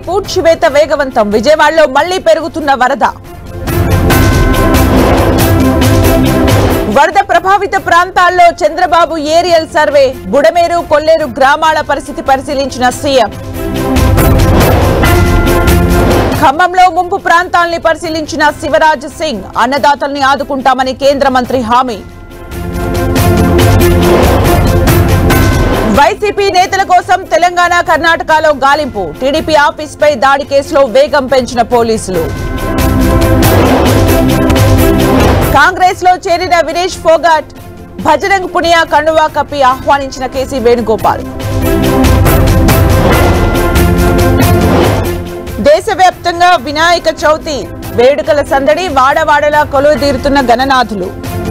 పూడ్చివేత వేగవంతం విజయవాడలో మళ్లీ పెరుగుతున్న వరద వరద ప్రభావిత ప్రాంతాల్లో చంద్రబాబు ఏరియల్ సర్వే బుడమేరు కొల్లేరు గ్రామాల పరిస్థితి పరిశీలించిన సీఎం ఖమ్మంలో ముంపు ప్రాంతాల్ని పరిశీలించిన శివరాజ్ సింగ్ అన్నదాతల్ని ఆదుకుంటామని కేంద్ర మంత్రి హామీ వైసీపీ నేతల కోసం తెలంగాణ కర్ణాటకలో గాలింపు టీడీపీ ఆఫీస్పై దాడి కేసులో వేగం పెంచిన పోలీసులు కాంగ్రెస్ లో చేరిన వినేష్ ఫోగాట్ భజరంగ్ పునియా కండువా కప్పి ఆహ్వానించిన కేసీ వేణుగోపాల్ దేశవ్యాప్తంగా వినాయక చవితి వేడుకల సందడి వాడవాడలా కొలువు తీరుతున్న గణనాథులు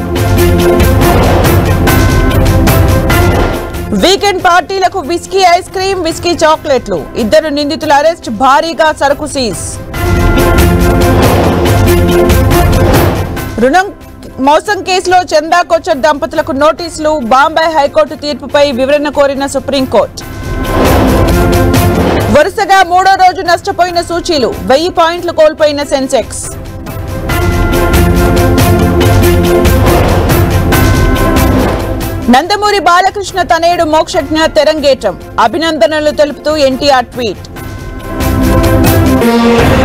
వీకెండ్ పార్టీలకు విస్కీ ఐస్ క్రీమ్ విస్కీ చాక్లెట్లు ఇద్దరు నిందితుల అరెస్ట్ భారీగా సరుకు సీజ్ రుణం మోసం కేసులో చందా కొచ్చర్ దంపతులకు నోటీసులు బాంబే హైకోర్టు తీర్పుపై వివరణ కోరిన సుప్రీంకోర్టు వరుసగా మూడో రోజు నష్టపోయిన సూచీలు వెయ్యి పాయింట్లు కోల్పోయిన సెన్సెక్స్ నందమూరి బాలకృష్ణ తనేడు మోక్షజ్ఞ తెరంగేటం అభినందనలు తెలుపుతూ ఎన్టీఆర్ ట్వీట్